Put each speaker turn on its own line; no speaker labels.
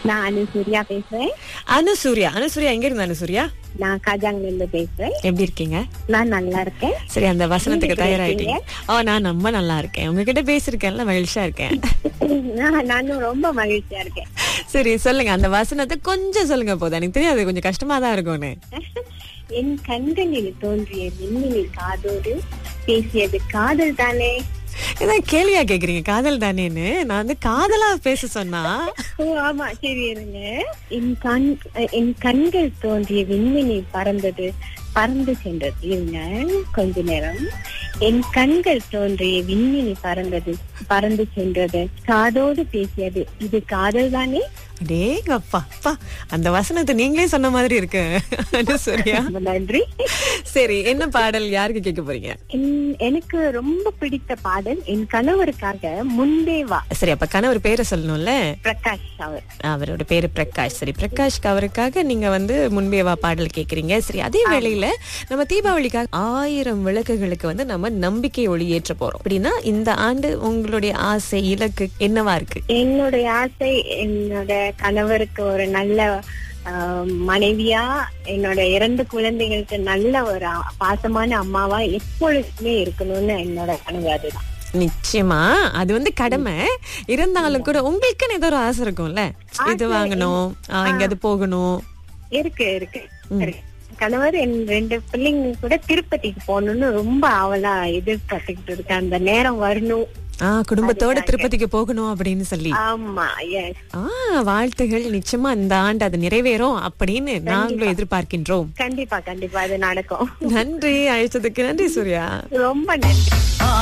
நான் அனுசூர்யா பேசுறேன்
அனுசூர்யா அனுசூர்யா எங்க இருந்து அனுசூர்யா
நான் காஜாங்ல இருந்து பேசுறேன்
எப்படி இருக்கீங்க
நான் நல்லா இருக்கேன்
சரி அந்த வசனத்துக்கு
நீங்க எப்படி
தயாராயிட்டீங்க ஓ நான் ரொம்ப நல்லா இருக்கேன் உங்ககிட்ட பேசிருக்கேன்ல மகிழ்ச்சியா இருக்கேன்
நான் நானும் ரொம்ப மகிழ்ச்சியா இருக்கேன்
சரி சொல்லுங்க அந்த வசனத்தை கொஞ்சம் சொல்லுங்க போதும் எனக்கு தெரியாது கொஞ்சம் கஷ்டமா தான் இருக்கும்னு
என் கண்களில் தோன்றிய மின்மினி காதோடு பேசியது காதல் தானே
இதான் கேள்வியா கேக்குறீங்க காதல் தானேன்னு நான் வந்து காதலா பேச சொன்னா
ஓ ஆமா சரி இருங்க என் கண் என் கண்கள் தோன்றிய விண்மினி பறந்தது பறந்து சென்றது இருங்க கொஞ்ச நேரம் என் கண்கள் தோன்றிய விண்மினி பறந்தது பறந்து சென்றது காதோடு பேசியது இது காதல் தானே
டேங்கப்பா அப்பா அந்த வசனத்தை நீங்களே சொன்ன மாதிரி இருக்கு அனுசூர்யா
ரொம்ப நன்றி
சரி என்ன பாடல் யாருக்கு கேட்க போறீங்க
என்- எனக்கு ரொம்ப பிடித்த பாடல் என் கணவருக்காக முன்பே வா
சரி அப்ப கணவர் பேரை சொல்லணும்ல
பிரகாஷ் அவர்
அவரோட பேரு பிரகாஷ் சரி பிரகாஷ் அவருக்காக நீங்க வந்து முன்பே வா பாடல் கேக்குறீங்க சரி அதே வேளையில நம்ம தீபாவளிக்காக ஆயிரம் விளக்குகளுக்கு வந்து நம்ம நம்பிக்கை ஒளி ஏற்ற போறோம் அப்படின்னா இந்த ஆண்டு உங்களுடைய ஆசை இலக்கு என்னவா இருக்கு
என்னுடைய ஆசை என்னோட கணவருக்கு ஒரு நல்ல ஆஹ், மனைவியா என்னோட இரண்டு குழந்தைகளுக்கு நல்ல ஒரு அ- பாசமான அம்மாவா எப்பொழுதுமே இருக்கணும்னு என்னோட கனவு அதுதான்
நிச்சயமா அது வந்து கடமை இருந்தாலும் கூட உங்களுக்குன்னு ஏதோ ஒரு ஆசை இருக்கும்ல இது வாங்கணும் ஆ, எங்கேயாவது போகணும்
இருக்கு இருக்கு இருக்கு. கணவர் என் ரெண்டு பிள்ளைங்க கூட திருப்பதிக்கு போகணும்னு ரொம்ப ஆவலா எதிர்பார்த்துக்கிட்டு இருக்கேன் அந்த நேரம் வரணும்
ஆ குடும்பத்தோட திருப்பதிக்கு போகணும் அப்படின்னு சொல்லி
ஆமா எஸ்
ஆ வாழ்த்துகள் நிச்சயமா இந்த ஆண்டு அது நிறைவேறும் அப்படின்னு நாங்களும் எதிர்பார்க்கின்றோம்
கண்டிப்பா கண்டிப்பா அது நடக்கும்
நன்றி அழைச்சதுக்கு நன்றி சூர்யா
ரொம்ப நன்றி